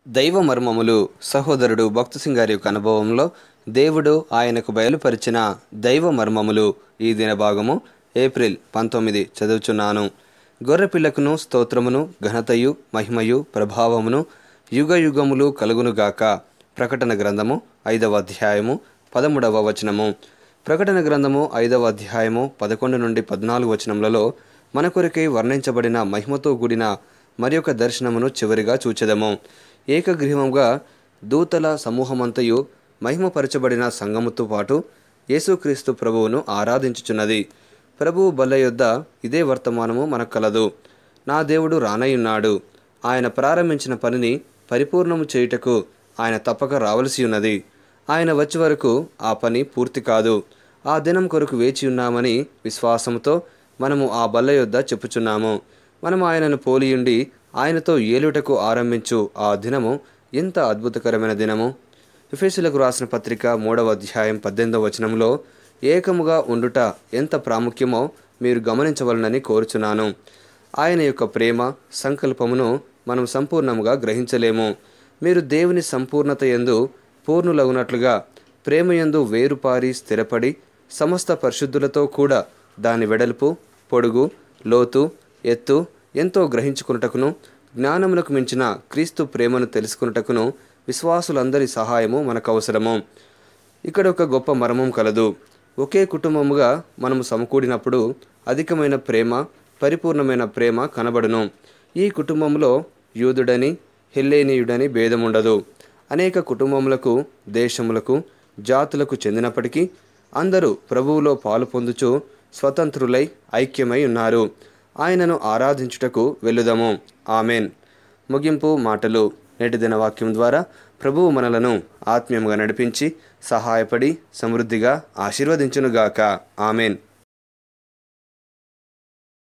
దైవ మర్మములు సహోదరుడు భక్త సింగ్ గారి యొక్క అనుభవంలో దేవుడు ఆయనకు బయలుపరిచిన దైవ మర్మములు ఈ దిన భాగము ఏప్రిల్ పంతొమ్మిది చదువుచున్నాను గొర్రెపిల్లకును స్తోత్రమును ఘనతయు మహిమయు ప్రభావమును యుగ యుగములు కలుగునుగాక ప్రకటన గ్రంథము ఐదవ అధ్యాయము పదమూడవ వచనము ప్రకటన గ్రంథము ఐదవ అధ్యాయము పదకొండు నుండి పద్నాలుగు వచనములలో మన కొరకై వర్ణించబడిన మహిమతో కూడిన మరి ఒక దర్శనమును చివరిగా చూచెదము ఏకగ్రీవంగా దూతల సమూహమంతయు మహిమపరచబడిన సంఘముతో పాటు యేసుక్రీస్తు ప్రభువును ఆరాధించుచున్నది ప్రభువు బల్ల యొద్ద ఇదే వర్తమానము మనకు కలదు నా దేవుడు రానయ్యున్నాడు ఆయన ప్రారంభించిన పనిని పరిపూర్ణము చేయుటకు ఆయన తప్పక రావలసి ఉన్నది ఆయన వచ్చే వరకు ఆ పని పూర్తి కాదు ఆ దినం కొరకు వేచి ఉన్నామని విశ్వాసంతో మనము ఆ బల్ల యొద్ద చెప్పుచున్నాము మనము ఆయనను పోలియుండి ఆయనతో ఏలుటకు ఆరంభించు ఆ దినము ఎంత అద్భుతకరమైన దినము ఎఫెసులకు రాసిన పత్రిక మూడవ అధ్యాయం పద్దెనిమిదవ వచనంలో ఏకముగా ఉండుట ఎంత ప్రాముఖ్యమో మీరు గమనించవలనని కోరుచున్నాను ఆయన యొక్క ప్రేమ సంకల్పమును మనం సంపూర్ణముగా గ్రహించలేము మీరు దేవుని సంపూర్ణత ఎందు పూర్ణులగునట్లుగా ప్రేమయందు వేరుపారి స్థిరపడి సమస్త పరిశుద్ధులతో కూడా దాని వెడల్పు పొడుగు లోతు ఎత్తు ఎంతో గ్రహించుకున్నటకును జ్ఞానమునకు మించిన క్రీస్తు ప్రేమను తెలుసుకున్నటకును విశ్వాసులందరి సహాయము మనకు అవసరము ఇక్కడ ఒక గొప్ప మర్మం కలదు ఒకే కుటుంబముగా మనము సమకూడినప్పుడు అధికమైన ప్రేమ పరిపూర్ణమైన ప్రేమ కనబడును ఈ కుటుంబంలో యూదుడని హెల్లేనీయుడని భేదముండదు అనేక కుటుంబములకు దేశములకు జాతులకు చెందినప్పటికీ అందరూ ప్రభువులో పాలు పొందుచు స్వతంత్రులై ఐక్యమై ఉన్నారు ఆయనను ఆరాధించుటకు వెళ్ళుదము ఆమెన్ ముగింపు మాటలు నేటి దిన వాక్యం ద్వారా ప్రభువు మనలను ఆత్మీయంగా నడిపించి సహాయపడి సమృద్ధిగా ఆశీర్వదించునుగాక ఆమెన్